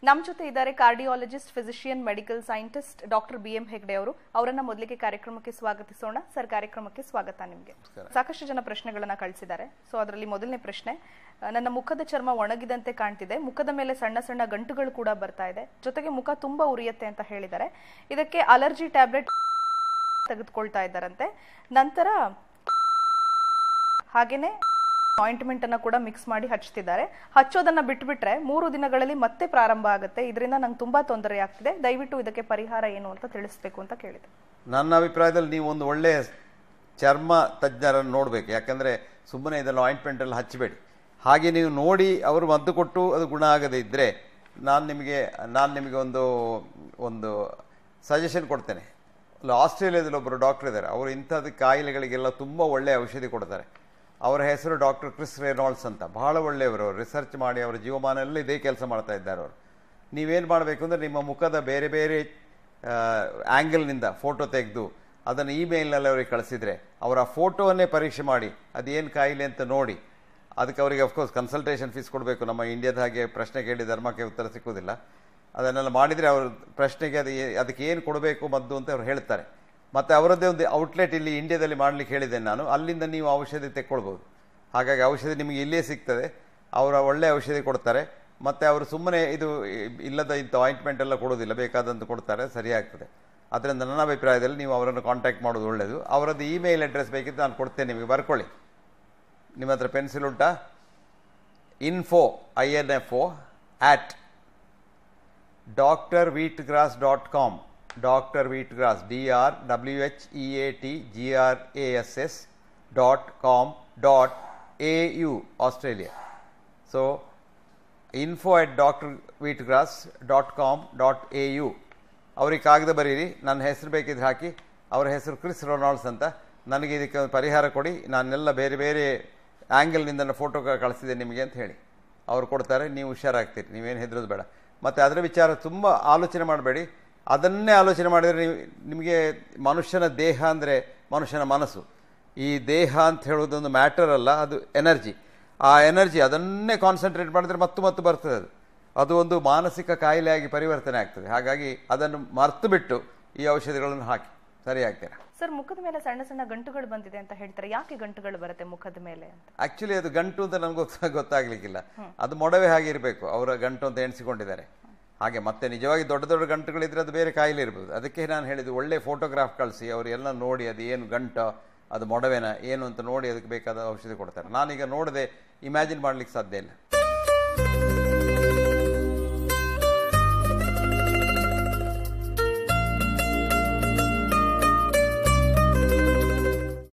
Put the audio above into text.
ನಮ್ಮ ಜೊತೆ ಇದ್ದಾರೆ cardiologist physician medical scientist doctor B M Hegde ಅವರು ಅವರನ್ನ ಮೊದಲಿಗೆ ಕಾರ್ಯಕ್ರಮಕ್ಕೆ ಸ್ವಾಗತಿಸೋಣ ಸರ್ ಕಾರ್ಯಕ್ರಮಕ್ಕೆ ಸ್ವಾಗತ ನಿಮಗೆ ಸಾಕಷ್ಟು ಜನ ಪ್ರಶ್ನೆಗಳನ್ನ ಕಳಿಸಿದ್ದಾರೆ ಸೊ ಅದರಲ್ಲಿ ಮೊದಲನೇ ಪ್ರಶ್ನೆ ಆ, ನನ್ನ ಮುಖದ ಚರ್ಮ ಒಣಗಿದಂತೆ ಕಾಣ್ತಿದೆ ಮುಖದ ಮೇಲೆ ಸಣ್ಣ ಸಣ್ಣ ಗಂಟುಗಳು ಕೂಡ ಬರ್ತಾ ಇದೆ ಜೊತೆಗೆ ಮುಖ ತುಂಬಾ ಉರಿಯತ್ತೆ ಅಂತ ಹೇಳಿದ್ದಾರೆ ಇದಕ್ಕೆ ಅಲರ್ಜಿ ಟ್ಯಾಬ್ಲೆಟ್ ತೆಗೆದುಕೊಳ್ತಾ ಇದ್ದಾರಂತೆ ನಂತರ ಹಾಗೇನೆ ಆಯಿಂಟ್ಮೆಂಟ್ ಅನ್ನ ಕೂಡ ಮಿಕ್ಸ್ ಮಾಡಿ ಹಚ್ತಿದ್ದಾರೆ ಹಚ್ಚೋದನ್ನ ಬಿಟ್ಬಿಟ್ರೆ ಮೂರು ದಿನಗಳಲ್ಲಿ ಮತ್ತೆ ಪ್ರಾರಂಭ ಆಗುತ್ತೆ ಇದರಿಂದ ನಂಗೆ ತುಂಬಾ ತೊಂದರೆ ಆಗ್ತಿದೆ ದಯವಿಟ್ಟು ಇದಕ್ಕೆ ಪರಿಹಾರ ಏನು ಅಂತ ತಿಳಿಸ್ಬೇಕು ಅಂತ ಕೇಳಿದೆ ನನ್ನ ಅಭಿಪ್ರಾಯದಲ್ಲಿ ನೀವು ಒಂದು ಒಳ್ಳೆ ಚರ್ಮ ತಜ್ಞರನ್ನು ನೋಡಬೇಕು ಯಾಕಂದರೆ ಸುಮ್ಮನೆ ಇದನ್ನು ಆಯಿಂಟ್ಮೆಂಟ್ ಎಲ್ಲ ಹಚ್ಚಬೇಡಿ ಹಾಗೆ ನೀವು ನೋಡಿ ಅವರು ಮದ್ದು ಕೊಟ್ಟು ಅದು ಗುಣ ಆಗದೇ ಇದ್ದರೆ ನಾನು ನಿಮಗೆ ನಾನು ನಿಮಗೆ ಒಂದು ಒಂದು ಸಜೆಷನ್ ಕೊಡ್ತೇನೆ ಅಲ್ಲ ಆಸ್ಟ್ರೇಲಿಯಾದಲ್ಲಿ ಒಬ್ಬರು ಡಾಕ್ಟರ್ ಇದ್ದಾರೆ ಅವರು ಇಂಥದ್ದು ಕಾಯಿಲೆಗಳಿಗೆಲ್ಲ ತುಂಬ ಒಳ್ಳೆಯ ಔಷಧಿ ಕೊಡ್ತಾರೆ ಅವರ ಹೆಸರು ಡಾಕ್ಟರ್ ಕ್ರಿಸ್ ರೆನಾಲ್ಡ್ಸ್ ಅಂತ ಬಹಳ ಒಳ್ಳೆಯವರು ಅವರು ರಿಸರ್ಚ್ ಮಾಡಿ ಅವರ ಜೀವಮಾನ ಎಲ್ಲ ಇದೇ ಕೆಲಸ ಮಾಡ್ತಾ ಇದ್ದಾರೆ ಅವರು ನೀವೇನು ಮಾಡಬೇಕು ಅಂದರೆ ನಿಮ್ಮ ಮುಖದ ಬೇರೆ ಬೇರೆ ಆ್ಯಂಗಲ್ನಿಂದ ಫೋಟೋ ತೆಗೆದು ಅದನ್ನು ಇಮೇಲ್ನಲ್ಲಿ ಅವರಿಗೆ ಕಳಿಸಿದರೆ ಅವರ ಫೋಟೋವನ್ನೇ ಪರೀಕ್ಷೆ ಮಾಡಿ ಅದೇನು ಕಾಯಿಲೆ ಅಂತ ನೋಡಿ ಅದಕ್ಕೆ ಅವರಿಗೆ ಅಫ್ಕೋರ್ಸ್ ಕನ್ಸಲ್ಟೇಷನ್ ಫೀಸ್ ಕೊಡಬೇಕು ನಮ್ಮ ಇಂಡಿಯಾದ ಹಾಗೆ ಪ್ರಶ್ನೆ ಕೇಳಿ ಧರ್ಮಕ್ಕೆ ಉತ್ತರ ಸಿಕ್ಕುವುದಿಲ್ಲ ಅದನ್ನೆಲ್ಲ ಮಾಡಿದರೆ ಅವರು ಪ್ರಶ್ನೆಗೆ ಅದು ಏ- ಅದಕ್ಕೆ ಏನು ಕೊಡಬೇಕು ಮದ್ದು ಅಂತ ಅವ್ರು ಹೇಳ್ತಾರೆ ಮತ್ತು ಅವರದ್ದೇ ಒಂದು ಔಟ್ಲೆಟ್ ಇಲ್ಲಿ ಇಂಡಿಯಾದಲ್ಲಿ ಮಾಡಲಿಕ್ಕೆ ಹೇಳಿದ್ದೇನೆ ನಾನು ಅಲ್ಲಿಂದ ನೀವು ಔಷಧಿ ತೆಕ್ಕೊಳ್ಬೋದು ಹಾಗಾಗಿ ಔಷಧಿ ನಿಮಗೆ ಇಲ್ಲೇ ಸಿಗ್ತದೆ ಅವರ ಒಳ್ಳೆಯ ಔಷಧಿ ಕೊಡ್ತಾರೆ ಮತ್ತು ಅವರು ಸುಮ್ಮನೆ ಇದು ಇಲ್ಲದ ಇಂಥ ಆಯಿಂಟ್ಮೆಂಟ್ ಎಲ್ಲ ಕೊಡೋದಿಲ್ಲ ಬೇಕಾದಂತ ಕೊಡ್ತಾರೆ ಸರಿಯಾಗ್ತದೆ ಅದರಿಂದ ನನ್ನ ಅಭಿಪ್ರಾಯದಲ್ಲಿ ನೀವು ಅವರನ್ನು ಕಾಂಟ್ಯಾಕ್ಟ್ ಮಾಡೋದು ಒಳ್ಳೆಯದು ಅವರದ್ದು ಇಮೇಲ್ ಅಡ್ರೆಸ್ ಬೇಕಿದ್ದು ನಾನು ಕೊಡ್ತೇನೆ ನಿಮಗೆ ಬರ್ಕೊಳ್ಳಿ ನಿಮ್ಮ ಹತ್ರ ಪೆನ್ಸಿಲ್ ಉಂಟಾ info I N F O at doctor wheat grass dot com doctor wheat grass D R W H E A T G R A S S dot com dot A U Australia so info at doctor wheat grass dot com dot A U ಅವ್ರಿಗೆ ಕಾಗದ ಬರೀರಿ ನನ್ನ ಹೆಸರು ಬೇಕಿದ್ರೆ ಹಾಕಿ ಅವರ ಹೆಸರು Chris ರೊನಾಲ್ಡ್ಸ್ ಅಂತ ನನಗೆ ಇದಕ್ಕೆ ಒಂದು ಪರಿಹಾರ ಕೊಡಿ ನಾನೆಲ್ಲ ಬೇರೆ ಬೇರೆ ಆ್ಯಂಗಲ್ನಿಂದ ನನ್ನ ಫೋಟೋ ಕಳಿಸಿದೆ ನಿಮಗೆ ಅಂತ ಹೇಳಿ ಅವ್ರು ಕೊಡ್ತಾರೆ ನೀವು ಹುಷಾರಾಗ್ತೀರಿ ನೀವೇನು ಹೆದರೋದು ಬೇಡ ಮತ್ತು ಅದರ ವಿಚಾರ ತುಂಬ ಆಲೋಚನೆ ಮಾಡಬೇಡಿ ಅದನ್ನೇ ಆಲೋಚನೆ ಮಾಡಿದರೆ ನೀವು ನಿಮಗೆ ಮನುಷ್ಯನ ದೇಹ ಅಂದರೆ ಮನುಷ್ಯನ ಮನಸ್ಸು ಈ ದೇಹ ಅಂತ ಹೇಳೋದೊಂದು ಮ್ಯಾಟರ್ ಅಲ್ಲ ಅದು ಎನರ್ಜಿ ಆ ಎನರ್ಜಿ ಅದನ್ನೇ ಕಾನ್ಸಂಟ್ರೇಟ್ ಮಾಡಿದ್ರೆ ಮತ್ತು ಮತ್ತು ಬರ್ತದೆ ಅದು ಅದು ಒಂದು ಮಾನಸಿಕ ಕಾಯಿಲೆಯಾಗಿ ಪರಿವರ್ತನೆ ಆಗ್ತದೆ ಹಾಗಾಗಿ ಅದನ್ನು ಮರ್ತು ಬಿಟ್ಟು ಈ ಔಷಧಿಗಳನ್ನು ಹಾಕಿ ಸರಿ ಆಗ್ತೀರಾ ಸರ್ ಮುಖದ ಮೇಲೆ ಸಣ್ಣ ಸಣ್ಣ ಗಂಟುಗಳು ಬಂದಿದೆ ಅಂತ ಹೇಳ್ತಾರೆ ಯಾಕೆ ಗಂಟುಗಳು ಬರುತ್ತೆ ಮುಖದ ಮೇಲೆ ಅಂತ ಆಕ್ಚುಲಿ ಅದು ಗಂಟು ಅಂತ ನನಗೆ ಗೊತ್ತ ಗೊತ್ತಾಗ್ಲಿಕ್ಕಿಲ್ಲ ಅದು ಮೊಡವೆ ಹಾಗೆ ಇರಬೇಕು ಅವರ ಗಂಟು ಅಂತ ಎಣಿಸಿಕೊಂಡಿದ್ದಾರೆ ಹಾಗೆ ಮತ್ತೆ ನಿಜವಾಗಿ ದೊಡ್ಡ ದೊಡ್ಡ ಗಂಟುಗಳಿದ್ರೆ ಅದು ಬೇರೆ ಕಾಯಿಲೆ ಇರ್ಬೋದು ಅದಕ್ಕೆ ನಾನು ಹೇಳಿದ್ದು ಒಳ್ಳೆ ಫೋಟೋಗ್ರಾಫ್ ಕಳಿಸಿ ಅವರು ಎಲ್ಲ ನೋಡಿ ಅದು ಏನು ಗಂಟ ಅದು ಮೊಡವೆನ ಏನು ಅಂತ ನೋಡಿ ಅದಕ್ಕೆ ಬೇಕಾದ ಔಷಧಿ ಕೊಡ್ತಾರೆ ನಾನೀಗ ನೋಡದೆ ಇಮ್ಯಾಜಿನ್ ಮಾಡ್ಲಿಕ್ಕೆ ಸಾಧ್ಯ ಇಲ್ಲ